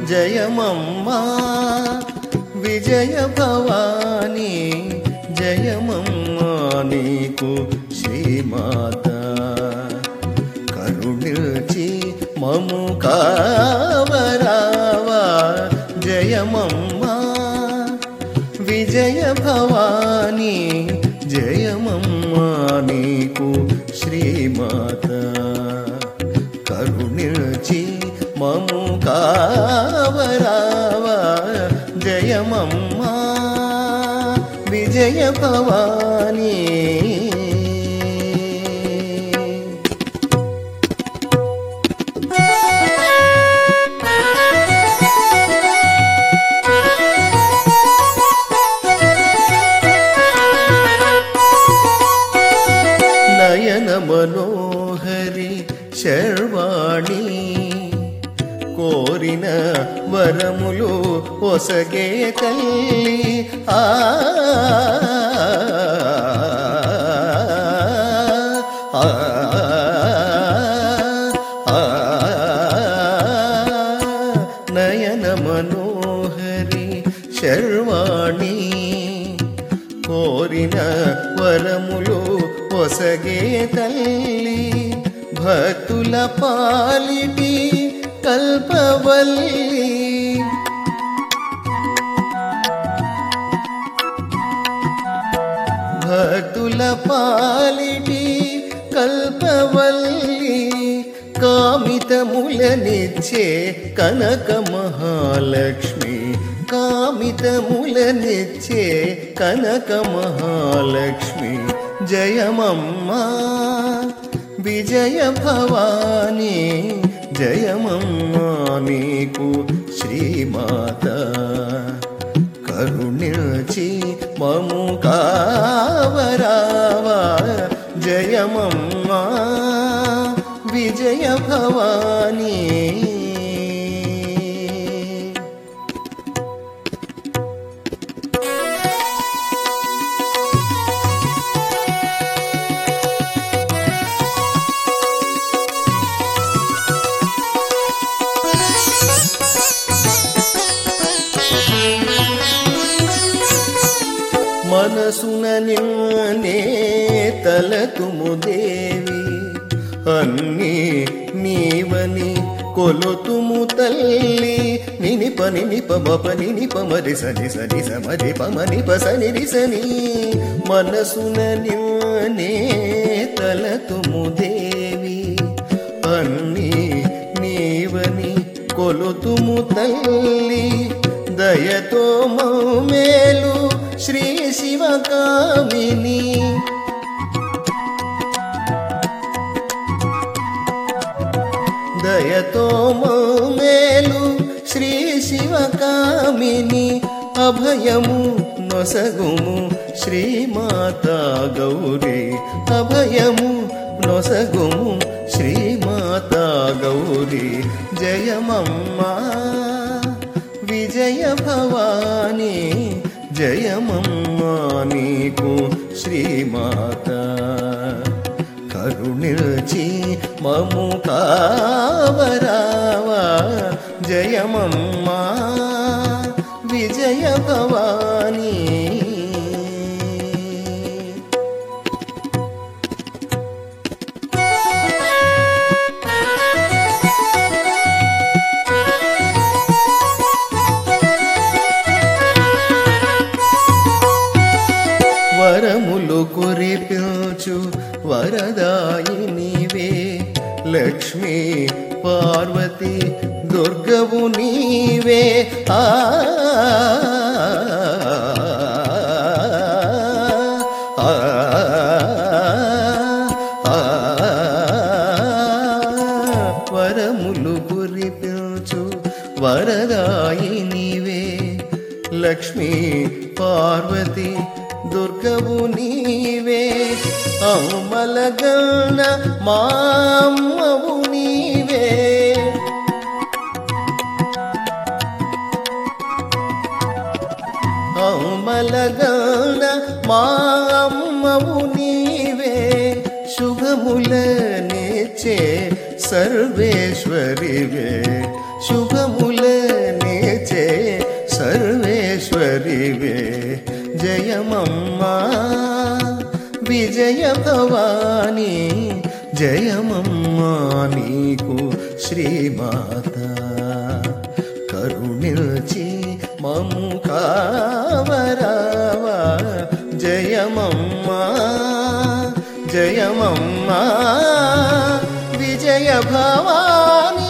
జయమమ్మా విజయ భవానీ జయమమ్మా నీకు శ్రీమాత కరుణిల్చి మము కావరావా జయమమ్మా విజయ భవానీ జయమమ్మా నీకు శ్రీమాత కరుణిల్చి మము కావరావా జయమమ్మా విజయ భవానీ నయన మనోహరి శర్వాణి కోరిన వరములు ఒసగే తల్లి ఆ ఆ, ఆ, నయన మనోహరి శర్వాణి కోరిన వరములు ఒసగే తల్లి భక్తుల పాలిటి కల్పవల్లి భక్తుల పాలిటి కల్పవల్లి కామితములనిచ్చే కనక మహాలక్ష్మి కామితములనిచ్చే కనక మహాలక్ష్మి జయమమ్మా విజయ భవానీ జయమమ్మా నీకు శ్రీమాత కరుణించి మము కావరావా జయమమ్మా విజయ భవానీ మనసున నిన్నే తలతుము దేవి అన్నీ నీవని కొలుతుము తల్లి నినిప నినిప బప నినిప మరి సని సని సమరి పమని పసని రిసని మనసున నిన్నే తలతుము దేవి అన్నీ నీవని కొలుతుము తల్లి దయతో మేలు శ్రీ శివకామిని దయతో మేలు శ్రీ శివకామిని అభయము నొసగుము శ్రీమాత గౌరీ అభయము నొసగుము శ్రీమాత గౌరీ జయమమ్మా విజయ భవానీ జయమమ్మా నీకు శ్రీమాత కరుణిల్చి మము కావరావా జయమమ్మా విజయ భవానీ వరములు కురిపించు వరదాయినివే లక్ష్మీ పార్వతి దుర్గవు నీవే ఆ ఆ, ఆ, వరములు కురిపించు వరదాయినివే లక్ష్మీ పార్వతి దుర్గవు నీవే అమ్మలగన్న మామ్మవు నీవే అమ్మలగన్న మా అమ్మవు నీవే శుభములనిచ్చే సర్వేశ్వరివే శుభములని విజయ భవాని జయమమ్మా నీకు శ్రీమాత కరుణిల్చి మము కావరావా జయమమ్మా జయమమ్మా విజయ భవాని